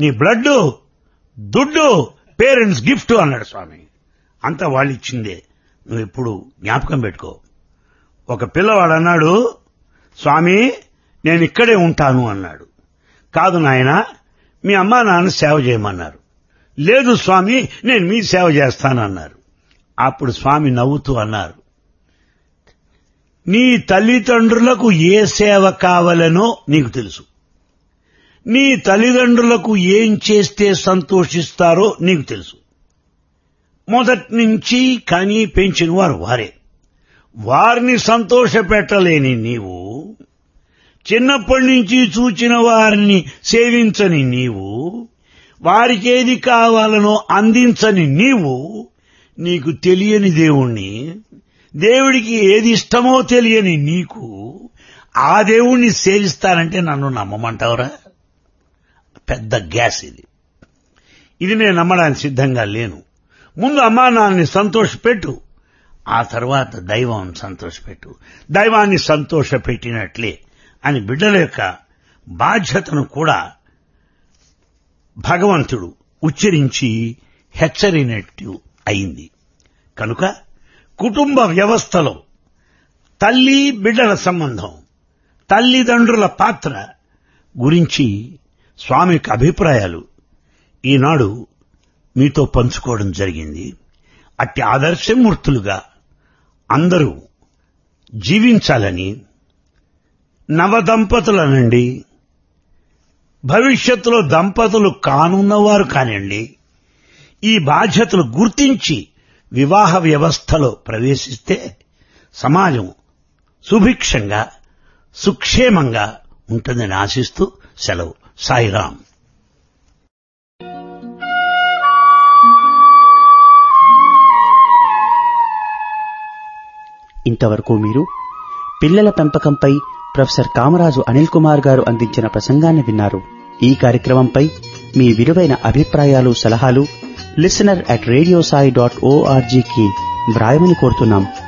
నీ బ్లడ్ దుడ్డు parents gift అన్నాడు స్వామి అంతా వాళ్ళు ఇచ్చిందే నువ్వు ఎప్పుడు జ్ఞాపకం పెట్టుకో ఒక పిల్లవాడు అన్నాడు స్వామి నేను ఇక్కడే ఉంటాను అన్నాడు కాదు నాయన మీ అమ్మా నాన్న సేవ చేయమన్నారు లేదు స్వామి నేను మీ సేవ చేస్తానన్నారు అప్పుడు స్వామి నవ్వుతూ అన్నారు నీ తల్లిదండ్రులకు ఏ సేవ కావాలనో నీకు తెలుసు నీ తల్లిదండ్రులకు ఏం చేస్తే సంతోషిస్తారో నీకు తెలుసు మొదటి నుంచి కని పెంచిన వారు వారే వారిని సంతోషపెట్టలేని నీవు చిన్నప్పటి నుంచి చూచిన వారిని సేవించని నీవు వారికి ఏది కావాలనో అందించని నీవు నీకు తెలియని దేవుణ్ణి దేవుడికి ఏది ఇష్టమో తెలియని నీకు ఆ దేవుణ్ణి సేవిస్తానంటే నన్ను నమ్మమంటావురా పెద్ద గ్యాస్ ఇది ఇది నేను నమ్మడానికి సిద్ధంగా లేను ముందు అమ్మా నాన్నని సంతోషపెట్టు ఆ తర్వాత దైవం సంతోషపెట్టు దైవాన్ని సంతోషపెట్టినట్లే అని బిడ్డల యొక్క బాధ్యతను కూడా భగవంతుడు ఉచ్చరించి హెచ్చరినట్టు అయింది కనుక కుటుంబ వ్యవస్థలో తల్లి బిడ్డల సంబంధం తల్లిదండ్రుల పాత్ర గురించి స్వామి యొక్క అభిప్రాయాలు ఈనాడు మీతో పంచుకోవడం జరిగింది అట్టి ఆదర్శమూర్తులుగా అందరూ జీవించాలని నవదంపతులనండి భవిష్యత్తులో దంపతులు కానున్నవారు కానివ్వండి ఈ బాధ్యతలు గుర్తించి వివాహ వ్యవస్థలో ప్రవేశిస్తే సమాజం సుభిక్షంగా సుక్షేమంగా ఉంటుందని ఆశిస్తూ సెలవు సాయిరాం ఇంతవరకు మీరు పిల్లల పెంపకంపై ప్రొఫెసర్ కామరాజు అనిల్ కుమార్ గారు అందించిన ప్రసంగాన్ని విన్నారు ఈ కార్యక్రమంపై మీ విలువైన అభిప్రాయాలు సలహాలు లిసనర్ అట్ రేడియోసాయి డాట్ ఓఆర్జీకి వ్రాయమని కోరుతున్నాం